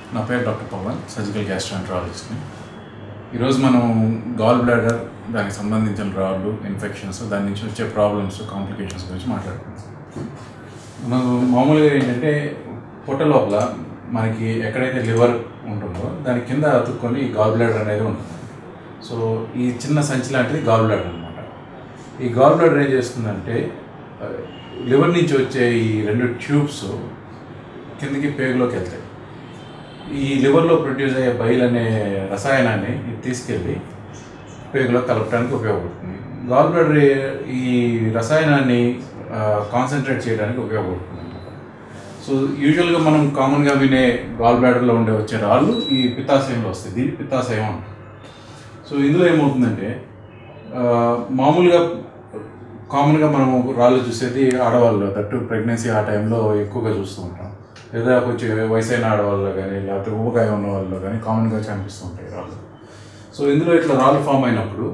నా పేరు doctor Pawan surgical గ్యాస్ట్రాంట్రాలజిస్ట్ని ఈరోజు మనం గాల్ బ్లాడర్ దానికి సంబంధించిన రాళ్ళు ఇన్ఫెక్షన్స్ దాని నుంచి వచ్చే ప్రాబ్లమ్స్ కాంప్లికేషన్స్ గురించి మాట్లాడుకుందాం మనం మామూలుగా ఏంటంటే పొట్ట లోపల మనకి ఎక్కడైతే లివర్ ఉంటుందో దాని కింద అతుక్కొని గాల్ బ్లాడర్ అనేది ఉంటుంది సో ఈ చిన్న సంచి లాంటిది గాల్ బ్లాడర్ అనమాట ఈ గాల్ బ్లాడర్ ఏం చేస్తుందంటే లివర్ నుంచి వచ్చే ఈ రెండు ట్యూబ్స్ కిందకి పేగులోకి వెళ్తాయి ఈ లివర్లో ప్రొడ్యూస్ అయ్యే బైల్ అనే రసాయనాన్ని ఇది తీసుకెళ్ళి పేగులో కలపడానికి ఉపయోగపడుతుంది గాల్ బ్లాడర్ ఈ రసాయనాన్ని కాన్సన్ట్రేట్ చేయడానికి ఉపయోగపడుతుంది సో యూజువల్గా మనం కామన్గా వినే గాల్ బ్లాడర్లో ఉండే వచ్చే రాళ్ళు ఈ పిత్తాశయంలో వస్తాయి దీన్ని పిత్తాశయం అంటారు సో ఇందులో ఏమవుతుందంటే ఆ, మామూలుగా కామన్గా మనం రాళ్ళు చూసేది ఆడవాళ్ళు దట్టు ప్రెగ్నెన్సీ ఆ టైంలో ఎక్కువగా చూస్తూ ఉంటాం లేదా కొంచెం వయసైన ఆడవాళ్ళు కానీ లేకపోతే ఊబకాయ ఉన్న వాళ్ళు కానీ కామన్గా కనిపిస్తూ ఉంటాయి రాళ్ళు సో ఇందులో ఇట్లా రాళ్ళు ఫామ్ అయినప్పుడు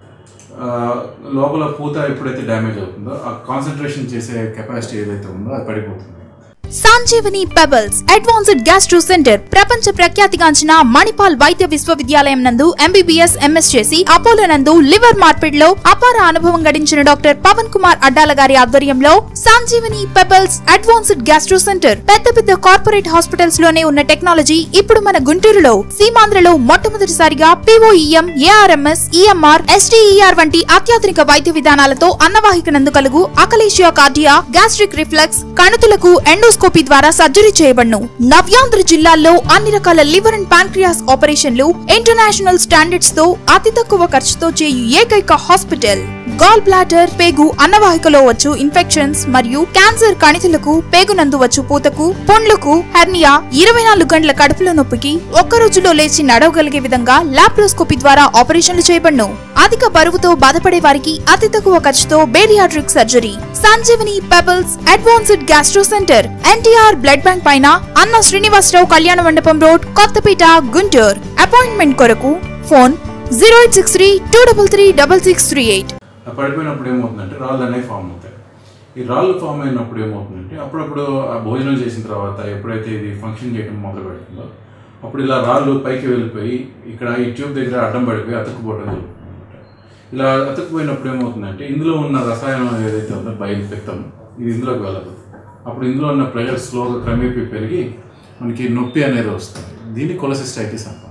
ఆ, లోపల పూత ఎప్పుడైతే డ్యామేజ్ అవుతుందో ఆ కాన్సన్ట్రేషన్ చేసే కెపాసిటీ ఏదైతే ఉందో అది పడిపోతుంది Sanjeevani pebbles advanced gastro centre ప్రపంచ ప్రఖ్యాతిగాంచిన మణిపాల్ వైద్య విశ్వవిద్యాలయం నందు ఎంబీబీఎస్ ఎంఎస్ చేసి అపోలో నందు లివర్ మార్పిడ్ లో అపార అనుభవం గడించిన డాక్టర్ పవన్ కుమార్ అడ్డాల గారి ఆధ్వర్యంలో Sanjeevani pebbles advanced gastro centre పెద్ద పెద్ద కార్పొరేట్ హాస్పిటల్స్ లోనే ఉన్న టెక్నాలజీ ఇప్పుడు మన గుంటూరులో సీమాంధ్రలో మొట్టమొదటిసారిగా పిఓఈఎం ఏఆర్ఎంఎస్ ఈఎంఆర్ ఎస్టీఈఆర్ వంటి అత్యాధునిక వైద్య విధానాలతో అన్నవాహిక నందు కలుగు అకలేషియా కార్డియా గ్యాస్ట్రిక్ రిఫ్లక్స్ కణుతులకు ఎండోస్కోపీ ద్వారా సర్జరీ చేయబడును నవ్యాంధ్ర జిల్లాల్లో అన్ని రకాల లివర్ అండ్ పాంక్రియాస్ ఆపరేషన్లు ఇంటర్నేషనల్ స్టాండర్డ్స్ తో అతి తక్కువ ఖర్చుతో చేయు ఏకైక హాస్పిటల్ గాల్ బ్లాడర్ పేగు అన్నవాహికలో వచ్చు ఇన్ఫెక్షన్స్ మరియు క్యాన్సర్ కణితులకు పేగునందు వచ్చు పూతకు పొండ్లకు హెర్నియా ఇరవై నాలుగు గంటల కడుపులో నొప్పికి ఒక్క రోజులో లేచి నడవగలిగే విధంగా లాప్రోస్కోపీ ద్వారా ఆపరేషన్లు చేయబడును అధిక బరువుతో బాధపడే వారికి అతి తక్కువ ఖర్చుతో bariatric surgery Sanjeevani pebbles advanced gastro centre NTR blood bank పైన అన్న శ్రీనివాసరావు కళ్యాణ మండపం రోడ్ కొత్తపేట గుంటూరు అపాయింట్మెంట్ కొరకు phone zero eight six three two double three double six three eight ఆ పడిపోయినప్పుడు ఏమవుతుందంటే రాళ్ళు అనేవి ఫామ్ అవుతాయి ఈ రాళ్ళు ఫామ్ అయినప్పుడు ఏమవుతుందంటే అప్పుడప్పుడు ఆ భోజనం చేసిన తర్వాత ఎప్పుడైతే ఇది ఫంక్షన్ చేయడం మొదలు పెడుతుందో అప్పుడు ఇలా రాళ్ళు పైకి వెళ్ళిపోయి ఇక్కడ ఈ ట్యూబ్ దగ్గర అడ్డం పడిపోయి అతుక్కుపోవడం జరుగుతుంది అనమాట ఇలా అతుక్కుపోయినప్పుడు ఏమవుతుందంటే ఇందులో ఉన్న రసాయనం ఏదైతే ఉందో బయలు పిత్తం ఇది ఇందులోకి వెళ్ళదు అప్పుడు ఇందులో ఉన్న ప్రెషర్ స్లోగా క్రమేపీ పెరిగి మనకి నొప్పి అనేది వస్తుంది దీన్ని కొలసిస్టైటిస్ అంటాం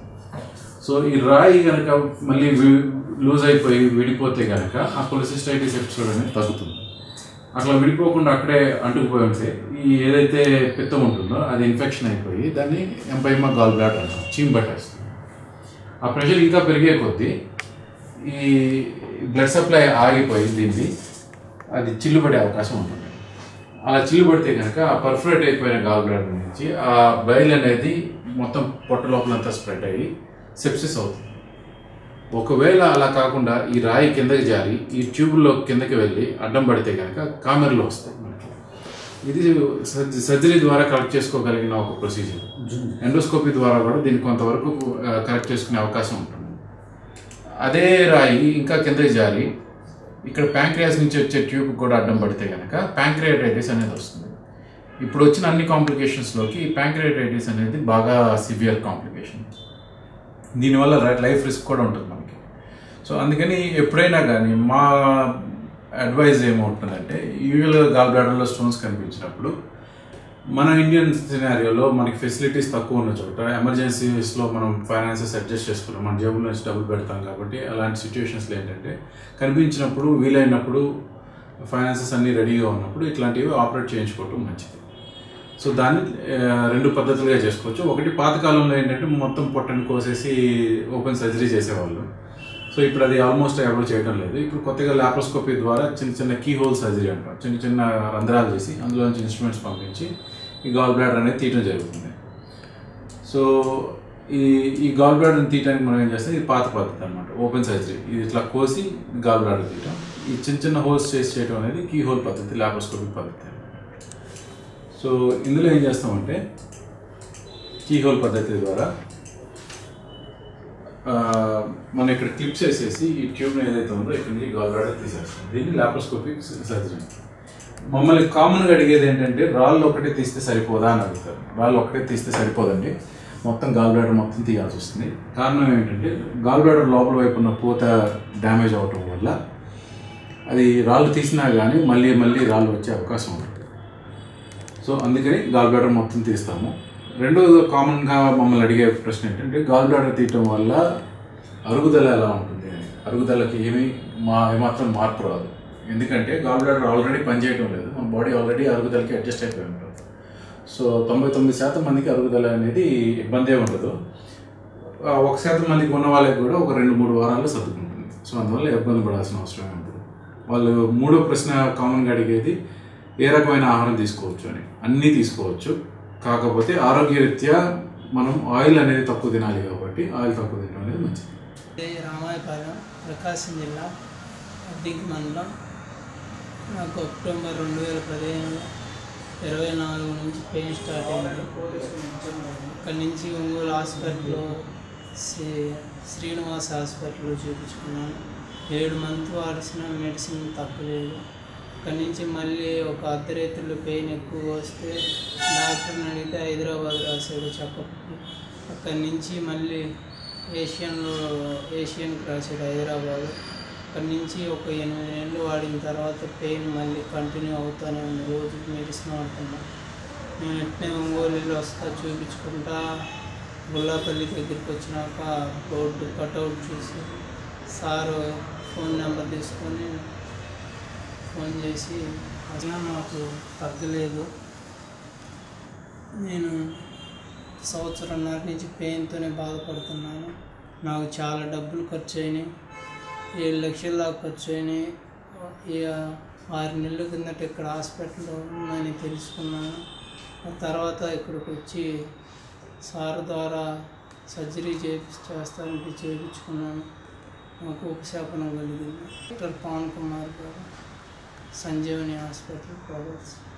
సో ఈ రాయి కనుక మళ్ళీ లూజ్ అయిపోయి విడిపోతే కనుక ఆ కొలసిస్టైటిస్ ఎపిసోడ్ అనేది తగ్గుతుంది అట్లా విడిపోకుండా అక్కడే అంటుకుపోయి ఉంటే ఈ ఏదైతే పిత్తం ఉంటుందో అది ఇన్ఫెక్షన్ అయిపోయి దాన్ని ఎంపైమా గాల్ బ్లాడ్ అంటాం చీమ్ పట్టేస్తుంది ఆ ప్రెషర్ ఇంకా పెరిగే కొద్దీ ఈ బ్లడ్ సప్లై ఆగిపోయి దీన్ని అది చిల్లు పడే అవకాశం ఉంటుంది అలా చిల్లు పడితే కనుక ఆ పర్ఫరేట్ అయిపోయిన గాల్ బ్లాడర్ నుంచి ఆ బయల్ అనేది మొత్తం పొట్ట లోపలంతా స్ప్రెడ్ అయ్యి సెప్సిస్ అవుతుంది ఒకవేళ అలా కాకుండా ఈ రాయి కిందకి జారి ఈ ట్యూబ్లో కిందకి వెళ్ళి అడ్డం పడితే కనుక కామెర్లు వస్తాయి మనకి ఇది సర్జ- సర్జరీ ద్వారా కరెక్ట్ చేసుకోగలిగిన ఒక ప్రొసీజర్ ఎండోస్కోపీ ద్వారా కూడా దీన్ని కొంతవరకు ఆ, కరెక్ట్ చేసుకునే అవకాశం ఉంటుంది అదే రాయి ఇంకా కిందకి జారి ఇక్కడ ప్యాంక్రియాస్ నుంచి వచ్చే ట్యూబ్ కూడా అడ్డం పడితే కనుక ప్యాంక్రియాటైటిస్ అనేది వస్తుంది ఇప్పుడు వచ్చిన అన్ని కాంప్లికేషన్స్లోకి ప్యాంక్రియాటైటిస్ అనేది బాగా సివియర్ కాంప్లికేషన్ దీనివల్ల లైఫ్ రిస్క్ కూడా ఉంటుంది మనకి సో అందుకని ఎప్పుడైనా కానీ మా అడ్వైజ్ ఏమవుతుందంటే యూజువల్గా గాల్ బ్లాడర్లో స్టోన్స్ కనిపించినప్పుడు మన ఇండియన్ సినారియోలో మనకి ఫెసిలిటీస్ తక్కువ ఉన్న చోట ఎమర్జెన్సీస్లో మనం ఫైనాన్సెస్ అడ్జస్ట్ చేసుకుంటాం మన జేబులో నుంచి డబ్బులు పెడతాం కాబట్టి అలాంటి సిచ్యువేషన్స్లో ఏంటంటే కనిపించినప్పుడు వీలైనప్పుడు ఫైనాన్సెస్ అన్నీ రెడీగా ఉన్నప్పుడు ఇట్లాంటివి ఆపరేట్ చేయించుకోవటం మంచిది సో దాన్ని ఆ, రెండు పద్ధతులుగా చేసుకోవచ్చు ఒకటి పాతకాలంలో ఏంటంటే మొత్తం పొట్టని కోసేసి ఓపెన్ సర్జరీ చేసేవాళ్ళు సో ఇప్పుడు అది ఆల్మోస్ట్ ఎవరు చేయడం లేదు ఇప్పుడు కొత్తగా లాప్రోస్కోపీ ద్వారా చిన్న చిన్న కీ హోల్ సర్జరీ అంటాం చిన్న చిన్న రంధ్రాలు చేసి అందులో నుంచి ఇన్స్ట్రుమెంట్స్ పంపించి ఈ గాల్ బ్లాడర్ అనేది తీయటం జరుగుతుంది సో ఈ ఈ గాల్ బ్లాడర్ని తీయడానికి మనం ఏం చేస్తాం ఇది పాత పద్ధతి అనమాట ఓపెన్ సర్జరీ ఇది ఇట్లా కోసి గాల్ బ్లాడర్ తీయటం ఈ చిన్న చిన్న హోల్స్ చేసి చేయటం అనేది కీ హోల్ పద్ధతి లాప్రోస్కోపిక్ పద్ధతి సో ఇందులో ఏం చేస్తామంటే కీ హోల్ పద్ధతి ద్వారా ఆ, మనం ఇక్కడ క్లిప్స్ వేసేసి ఈ ట్యూబ్ని ఏదైతే ఉందో ఇక్కడ నుంచి గాల్ బ్లాడర్ తీసేస్తాం దీన్ని లాప్రోస్కోపిక్ సర్జరీ మమ్మల్ని కామన్గా అడిగేది ఏంటంటే రాళ్ళు ఒకటే తీస్తే సరిపోదా అని అడుగుతారు రాళ్ళు ఒకటే తీస్తే సరిపోదండి మొత్తం గాల్ బ్లాడర్ మొత్తం తీయాల్సి వస్తుంది కారణం ఏంటంటే గాల్ బ్లాడర్ లోపల వైపు ఉన్న పూత డ్యామేజ్ అవటం వల్ల అది రాళ్ళు తీసినా కానీ మళ్ళీ మళ్ళీ రాళ్ళు వచ్చే అవకాశం ఉంది సో అందుకని గాల్ బ్లాడర్ మొత్తం తీస్తాము రెండోది కామన్గా మమ్మల్ని అడిగే ప్రశ్న ఏంటంటే గాల్ బ్లాడర్ తీయటం వల్ల అరుగుదల ఎలా ఉంటుంది అని అరుగుదలకి ఏమీ మా ఏమాత్రం మార్పు రాదు ఎందుకంటే గాల్ బ్లాడర్ ఆల్రెడీ పనిచేయటం లేదు మన బాడీ ఆల్రెడీ అరుగుదలకి అడ్జస్ట్ అయిపోయి ఉంటుంది సో తొంభై తొమ్మిది శాతం మందికి అరుగుదల అనేది ఇబ్బందే ఉండదు ఆ ఒక శాతం మందికి ఉన్న వాళ్ళకి కూడా ఒక రెండు మూడు వారాల్లో సర్దుకుంటుంది సో అందువల్ల ఇబ్బంది పడాల్సిన అవసరం ఉండదు వాళ్ళు మూడో ప్రశ్న కామన్గా అడిగేది ఏ రకమైన ఆహారం తీసుకోవచ్చు అని అన్నీ తీసుకోవచ్చు కాకపోతే ఆరోగ్యరీత్యా మనం ఆయిల్ అనేది తక్కువ తినాలి కాబట్టి ఆయిల్ తక్కువ తినడం అనేది మంచిది ఇది రామాయపాలెం ప్రకాశం జిల్లా అద్దింకి మండలం నాకు అక్టోబర్ రెండు వేల పదిహేను ఇరవై నాలుగు నుంచి పెయిన్ స్టార్ట్ అయింది అక్కడి నుంచి ఒంగోలు హాస్పిటల్లో శ్రీ శ్రీనివాస్ హాస్పిటల్లో చూపించుకున్నాను ఏడు మంత్ వాడిసిన మెడిసిన్ తప్పలేదు అక్కడి నుంచి మళ్ళీ ఒక అర్ధరేతుల్లో పెయిన్ ఎక్కువ వస్తే డాక్టర్ని అడిగితే హైదరాబాద్ రాశాడు చెకప్కి అక్కడి నుంచి మళ్ళీ ఏషియన్లో ఏషియన్కి రాశాడు హైదరాబాద్ అక్కడి నుంచి ఒక ఎనిమిది నెలలు వాడిన తర్వాత పెయిన్ మళ్ళీ కంటిన్యూ అవుతూనే ఉంది రోజుకి మెడిసిన్ వాడుతున్నా నేను ఎట్నే ఒంగోలు వస్తా చూపించుకుంటా గుల్లాపల్లి దగ్గరికి వచ్చినాక బోర్డు కట్అవుట్ చూసి సారు ఫోన్ నెంబర్ తీసుకొని ఫోన్ చేసి అసలు నాకు తగ్గలేదు నేను సంవత్సరంన్నర నుంచి పెయిన్తోనే బాధపడుతున్నాను నాకు చాలా డబ్బులు ఖర్చు అయినాయి ఏడు లక్షల దాకా ఖర్చు అయినాయి ఇక ఆరు నెలల కిందట ఇక్కడ హాస్పిటల్లో ఉందని తెలుసుకున్నాను ఆ తర్వాత ఇక్కడికి వచ్చి సార్ ద్వారా సర్జరీ చేపి చేస్తానికి చేయించుకున్నాను నాకు ఉపశాపనం కలిగింది డాక్టర్ పవన్ కుమార్ గారు సంజీవని హాస్పిటల్ ప్రొవైడ్స్